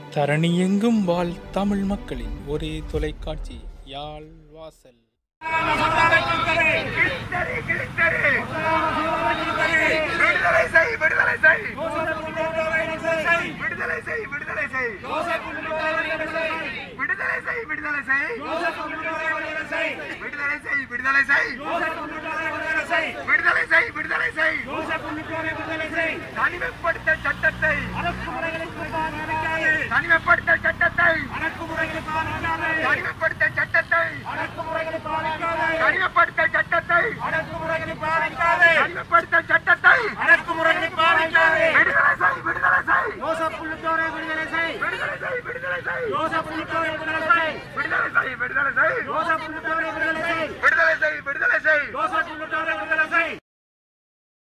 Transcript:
தரணியெங்கும் வாழ் தமிழ் மக்களின் ஒரே தொலைக்காட்சி யாழ் வாசல் விடுதலை செய் விடுதலை செய் விடுதலை செய் விடுதலை செய் விடுதலை செய் விடுதலை செய் விடுதலை செய் விடுதலை செய் விடுதலை செய் விடுதலை செய் தனிமைப்ப